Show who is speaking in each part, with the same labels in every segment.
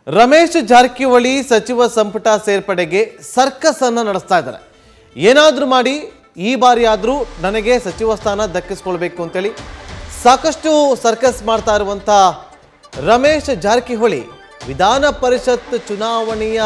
Speaker 1: ರಮೇಶ್ ಜಾರಕಿಹೊಳಿ ಸಚಿವ ಸಂಪುಟ ಸೇರ್ಪಡೆಗೆ ಸರ್ಕಸ್ ಅನ್ನ ನಡೆಸ್ತಾ ಇದ್ದಾರೆ ಏನಾದರೂ ಮಾಡಿ ಈ ಬಾರಿ ಆದರೂ ನನಗೆ ಸಚಿವ ಸ್ಥಾನ ದಕ್ಕಿಸ್ಕೊಳ್ಬೇಕು ಅಂತೇಳಿ ಸಾಕಷ್ಟು ಸರ್ಕಸ್ ಮಾಡ್ತಾ ಇರುವಂಥ ರಮೇಶ್ ಜಾರಕಿಹೊಳಿ ವಿಧಾನ ಪರಿಷತ್ ಚುನಾವಣೆಯ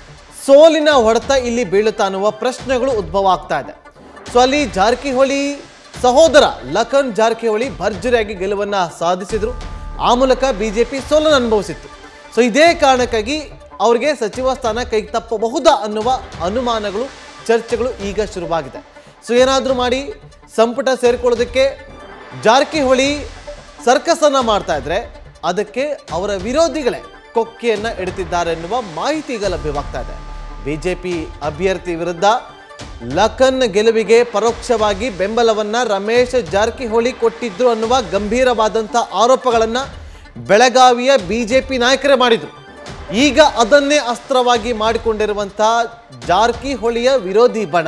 Speaker 1: ಸೋಲಿನ ಹೊಡೆತ ಇಲ್ಲಿ ಬೀಳುತ್ತಾ ಅನ್ನುವ ಪ್ರಶ್ನೆಗಳು ಉದ್ಭವ ಆಗ್ತಾ ಇದೆ ಸೊ ಅಲ್ಲಿ ಜಾರಕಿಹೊಳಿ ಸಹೋದರ ಲಖನ್ ಜಾರಕಿಹೊಳಿ ಭರ್ಜರಿಯಾಗಿ ಗೆಲುವನ್ನ ಸಾಧಿಸಿದ್ರು ಆ ಮೂಲಕ ಬಿಜೆಪಿ ಸೋಲನ್ನು ಅನುಭವಿಸಿತ್ತು ಸೊ ಇದೇ ಕಾರಣಕ್ಕಾಗಿ ಅವರಿಗೆ ಸಚಿವ ಸ್ಥಾನ ಕೈಗೆ ತಪ್ಪಬಹುದಾ ಅನ್ನುವ ಅನುಮಾನಗಳು ಚರ್ಚೆಗಳು ಈಗ ಶುರುವಾಗಿದೆ ಸೊ ಏನಾದರೂ ಮಾಡಿ ಸಂಪುಟ ಸೇರಿಕೊಳ್ಳೋದಕ್ಕೆ ಜಾರಕಿಹೊಳಿ ಸರ್ಕಸ್ ಅನ್ನ ಮಾಡ್ತಾ ಇದ್ರೆ ಅದಕ್ಕೆ ಅವರ ವಿರೋಧಿಗಳೇ ಕೊಕ್ಕೆಯನ್ನ ಇಡುತ್ತಿದ್ದಾರೆ ಎನ್ನುವ ಮಾಹಿತಿ ಈಗ ಲಭ್ಯವಾಗ್ತಾ ಇದೆ ಬಿಜೆಪಿ ಅಭ್ಯರ್ಥಿ ವಿರುದ್ಧ ಲಖನ್ ಗೆಲುವಿಗೆ ಪರೋಕ್ಷವಾಗಿ ಬೆಂಬಲವನ್ನ ರಮೇಶ್ ಜಾರಕಿಹೊಳಿ ಕೊಟ್ಟಿದ್ರು ಅನ್ನುವ ಗಂಭೀರವಾದಂಥ ಆರೋಪಗಳನ್ನ ಬೆಳಗಾವಿಯ ಬಿಜೆಪಿ ನಾಯಕರೇ ಮಾಡಿದ್ರು ಈಗ ಅದನ್ನೇ ಅಸ್ತ್ರವಾಗಿ ಮಾಡಿಕೊಂಡಿರುವಂಥ ಜಾರಕಿಹೊಳಿಯ ವಿರೋಧಿ ಬಣ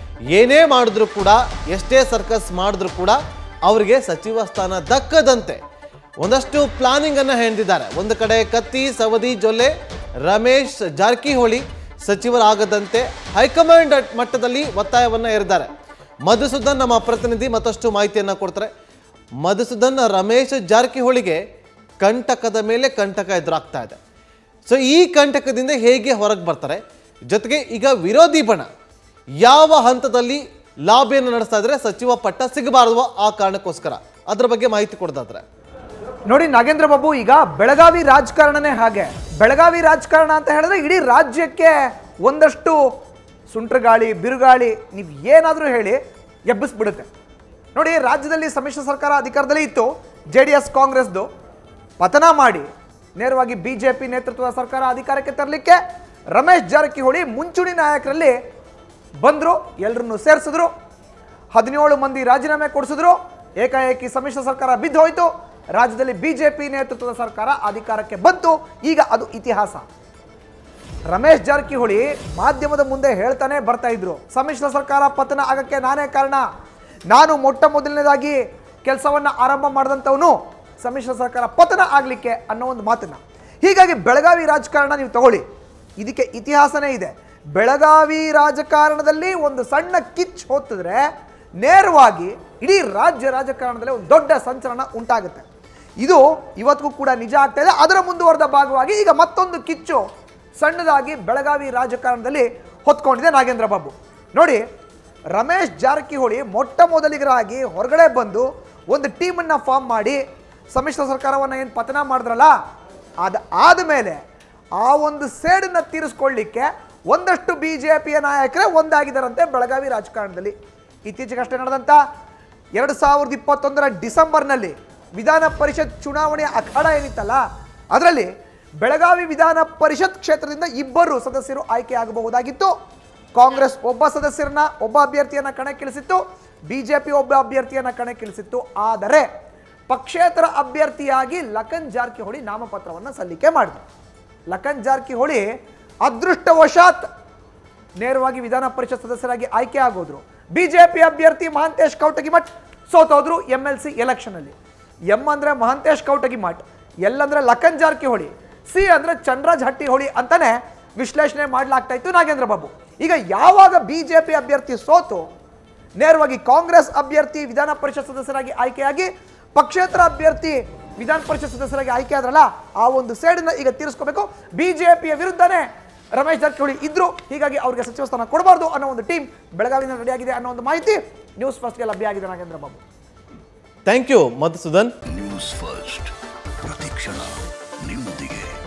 Speaker 1: ಏನೇ ಮಾಡಿದ್ರು ಕೂಡ ಎಷ್ಟೇ ಸರ್ಕಸ್ ಮಾಡಿದ್ರು ಕೂಡ ಅವರಿಗೆ ಸಚಿವ ಸ್ಥಾನ ದಕ್ಕದಂತೆ ಒಂದಷ್ಟು ಪ್ಲಾನಿಂಗ್ ಅನ್ನ ಹೆಣೆದಿದ್ದಾರೆ ಒಂದು ಕಡೆ ಕತ್ತಿ ಸವದಿ ಜೊಲ್ಲೆ ರಮೇಶ್ ಜಾರಕಿಹೊಳಿ ಸಚಿವರಾಗದಂತೆ ಹೈಕಮಾಂಡ್ ಮಟ್ಟದಲ್ಲಿ ಒತ್ತಾಯವನ್ನ ಏರಿದ್ದಾರೆ ಮಧುಸೂದನ್ ನಮ್ಮ ಪ್ರತಿನಿಧಿ ಮತ್ತಷ್ಟು ಮಾಹಿತಿಯನ್ನ ಕೊಡ್ತಾರೆ ಮಧುಸೂದನ್ ರಮೇಶ್ ಜಾರಕಿಹೊಳಿಗೆ ಕಂಟಕದ ಮೇಲೆ ಕಂಟಕ ಎದುರಾಗ್ತಾ ಇದೆ ಸೊ ಈ ಕಂಟಕದಿಂದ ಹೇಗೆ ಹೊರಗೆ ಬರ್ತಾರೆ ಜೊತೆಗೆ ಈಗ ವಿರೋಧಿ ಬಣ ಯಾವ ಹಂತದಲ್ಲಿ ಲಾಬಿಯನ್ನು ನಡೆಸ್ತಾ ಇದ್ರೆ ಸಚಿವ ಪಟ್ಟ ಸಿಗಬಾರದು ಆ ಕಾರಣಕ್ಕೋಸ್ಕರ ಅದ್ರ ಬಗ್ಗೆ ಮಾಹಿತಿ ಕೊಡೋದಾದ್ರೆ
Speaker 2: ನೋಡಿ ನಾಗೇಂದ್ರ ಬಾಬು ಈಗ ಬೆಳಗಾವಿ ರಾಜಕಾರಣನೇ ಹಾಗೆ ಬೆಳಗಾವಿ ರಾಜಕಾರಣ ಅಂತ ಹೇಳಿದ್ರೆ ಇಡೀ ರಾಜ್ಯಕ್ಕೆ ಒಂದಷ್ಟು ಸುಂಟ್ರಗಾಳಿ ಬಿರುಗಾಳಿ ನೀವು ಏನಾದರೂ ಹೇಳಿ ಎಬ್ಬಿಸ್ಬಿಡುತ್ತೆ ನೋಡಿ ರಾಜ್ಯದಲ್ಲಿ ಸಮ್ಮಿಶ್ರ ಸರ್ಕಾರ ಅಧಿಕಾರದಲ್ಲಿ ಇತ್ತು ಜೆ ಡಿ ಎಸ್ ಕಾಂಗ್ರೆಸ್ದು ಪತನ ಮಾಡಿ ನೇರವಾಗಿ ಬಿ ಜೆ ಪಿ ನೇತೃತ್ವದ ಸರ್ಕಾರ ಅಧಿಕಾರಕ್ಕೆ ತರಲಿಕ್ಕೆ ರಮೇಶ್ ಜಾರಕಿಹೊಳಿ ಮುಂಚೂಣಿ ನಾಯಕರಲ್ಲಿ ಬಂದರು ಎಲ್ಲರನ್ನು ಸೇರಿಸಿದ್ರು ಹದಿನೇಳು ಮಂದಿ ರಾಜೀನಾಮೆ ಕೊಡಿಸಿದ್ರು ಏಕಾಏಕಿ ಸಮ್ಮಿಶ್ರ ಸರ್ಕಾರ ಬಿದ್ದು ಹೋಯಿತು ರಾಜ್ಯದಲ್ಲಿ ಬಿಜೆಪಿ ನೇತೃತ್ವದ ಸರ್ಕಾರ ಅಧಿಕಾರಕ್ಕೆ ಬಂತು ಈಗ ಅದು ಇತಿಹಾಸ ರಮೇಶ್ ಜಾರಕಿಹೊಳಿ ಮಾಧ್ಯಮದ ಮುಂದೆ ಹೇಳ್ತಾನೆ ಬರ್ತಾ ಇದ್ರು ಸಮ್ಮಿಶ್ರ ಸರ್ಕಾರ ಪತನ ಆಗಕ್ಕೆ ನಾನೇ ಕಾರಣ ನಾನು ಮೊಟ್ಟ ಮೊದಲನೇದಾಗಿ ಕೆಲಸವನ್ನ ಆರಂಭ ಮಾಡಿದಂಥವನು ಸಮ್ಮಿಶ್ರ ಸರ್ಕಾರ ಪತನ ಆಗಲಿಕ್ಕೆ ಅನ್ನೋ ಒಂದು ಮಾತನ್ನ ಹೀಗಾಗಿ ಬೆಳಗಾವಿ ರಾಜಕಾರಣ ನೀವು ತಗೊಳ್ಳಿ ಇದಕ್ಕೆ ಇತಿಹಾಸನೇ ಇದೆ ಬೆಳಗಾವಿ ರಾಜಕಾರಣದಲ್ಲಿ ಒಂದು ಸಣ್ಣ ಕಿಚ್ ಹೊತ್ತಿದ್ರೆ ನೇರವಾಗಿ ಇಡೀ ರಾಜ್ಯ ರಾಜಕಾರಣದಲ್ಲಿ ಒಂದು ದೊಡ್ಡ ಸಂಚಲನ ಉಂಟಾಗುತ್ತೆ ಇದು ಇವತ್ತಿಗೂ ಕೂಡ ನಿಜ ಆಗ್ತಾ ಇದೆ ಅದರ ಮುಂದುವರೆದ ಭಾಗವಾಗಿ ಈಗ ಮತ್ತೊಂದು ಕಿಚ್ಚು ಸಣ್ಣದಾಗಿ ಬೆಳಗಾವಿ ರಾಜಕಾರಣದಲ್ಲಿ ಹೊತ್ಕೊಂಡಿದೆ ನಾಗೇಂದ್ರ ಬಾಬು ನೋಡಿ ರಮೇಶ್ ಜಾರಕಿಹೊಳಿ ಮೊಟ್ಟ ಮೊದಲಿಗರಾಗಿ ಹೊರಗಡೆ ಬಂದು ಒಂದು ಟೀಮನ್ನು ಫಾರ್ಮ್ ಮಾಡಿ ಸಮ್ಮಿಶ್ರ ಸರ್ಕಾರವನ್ನು ಏನು ಪತನ ಮಾಡಿದ್ರಲ್ಲ ಅದು ಆದಮೇಲೆ ಆ ಒಂದು ಸೇಡನ್ನು ತೀರಿಸ್ಕೊಳ್ಳಿಕ್ಕೆ ಒಂದಷ್ಟು ಬಿ ಜೆ ಪಿಯ ನಾಯಕರೇ ಒಂದಾಗಿದ್ದಾರಂತೆ ಬೆಳಗಾವಿ ರಾಜಕಾರಣದಲ್ಲಿ ಇತ್ತೀಚೆಗಷ್ಟೇ ನಡೆದಂಥ ಎರಡು ಸಾವಿರದ ಇಪ್ಪತ್ತೊಂದರ ಡಿಸೆಂಬರ್ನಲ್ಲಿ ವಿಧಾನ ಪರಿಷತ್ ಚುನಾವಣೆಯ ಅಖಾಡ ಏನಿತ್ತಲ್ಲ ಅದರಲ್ಲಿ ಬೆಳಗಾವಿ ವಿಧಾನ ಪರಿಷತ್ ಕ್ಷೇತ್ರದಿಂದ ಇಬ್ಬರು ಸದಸ್ಯರು ಆಯ್ಕೆಯಾಗಬಹುದಾಗಿತ್ತು ಕಾಂಗ್ರೆಸ್ ಒಬ್ಬ ಸದಸ್ಯರನ್ನ ಒಬ್ಬ ಅಭ್ಯರ್ಥಿಯನ್ನ ಕಣಕ್ಕಿಳಿಸಿತ್ತು ಬಿಜೆಪಿ ಒಬ್ಬ ಅಭ್ಯರ್ಥಿಯನ್ನ ಕಣಕ್ಕಿಳಿಸಿತ್ತು ಆದರೆ ಪಕ್ಷೇತರ ಅಭ್ಯರ್ಥಿಯಾಗಿ ಲಖನ್ ಜಾರಕಿಹೊಳಿ ನಾಮಪತ್ರವನ್ನು ಸಲ್ಲಿಕೆ ಮಾಡಿದರು ಲಖನ್ ಜಾರಕಿಹೊಳಿ ಅದೃಷ್ಟವಶಾತ್ ನೇರವಾಗಿ ವಿಧಾನ ಪರಿಷತ್ ಸದಸ್ಯರಾಗಿ ಆಯ್ಕೆ ಆಗೋದ್ರು ಬಿಜೆಪಿ ಅಭ್ಯರ್ಥಿ ಮಹಾಂತೇಶ್ ಕೌಟಗಿಮಠ್ ಸೋತೋದ್ರು ಎಂ ಎಲ್ ಸಿ ಎಲೆಕ್ಷನಲ್ಲಿ ಎಂ ಅಂದ್ರೆ ಮಹಾಂತೇಶ್ ಕೌಟಗಿಮಠ್ ಎಲ್ ಅಂದ್ರೆ ಲಖನ್ ಜಾರಕಿಹೊಳಿ ಸಿ ಅಂದ್ರೆ ಚಂದ್ರರಾಜ್ ಹಟ್ಟಿಹೊಳಿ ಅಂತಾನೆ ವಿಶ್ಲೇಷಣೆ ಮಾಡಲಾಗ್ತಾ ಇತ್ತು ನಾಗೇಂದ್ರ ಬಾಬು ಈಗ ಯಾವಾಗ ಬಿಜೆಪಿ ಅಭ್ಯರ್ಥಿ ಸೋತು ನೇರವಾಗಿ ಕಾಂಗ್ರೆಸ್ ಅಭ್ಯರ್ಥಿ ವಿಧಾನ ಪರಿಷತ್ ಸದಸ್ಯರಾಗಿ ಆಯ್ಕೆಯಾಗಿ ಪಕ್ಷೇತರ ಅಭ್ಯರ್ಥಿ ವಿಧಾನ ಪರಿಷತ್ ಸದಸ್ಯರಾಗಿ ಆಯ್ಕೆ ಆದ್ರಲ್ಲ ಆ ಒಂದು ಸೇಡನ್ನ ಈಗ ತೀರಿಸ್ಕೋಬೇಕು ಬಿಜೆಪಿಯ ವಿರುದ್ಧನೇ ರಮೇಶ್ ಜಾರಕಿಹೊಳಿ ಇದ್ರು ಹೀಗಾಗಿ ಅವರಿಗೆ ಸಚಿವ ಸ್ಥಾನ ಕೊಡಬಾರ್ದು ಅನ್ನೋ ಒಂದು ಟೀಮ್ ಬೆಳಗಾವಿನ ರೆಡಿಯಾಗಿದೆ ಅನ್ನೋ ಒಂದು ಮಾಹಿತಿ ನ್ಯೂಸ್ ಫಸ್ಟ್ಗೆ ಲಭ್ಯ ಆಗಿದೆ Nagendra Babu
Speaker 1: thank you Madhusudan
Speaker 3: News First ಪ್ರತಿಕ್ಷಣ ನಿಮ್ಮೊಂದಿಗೆ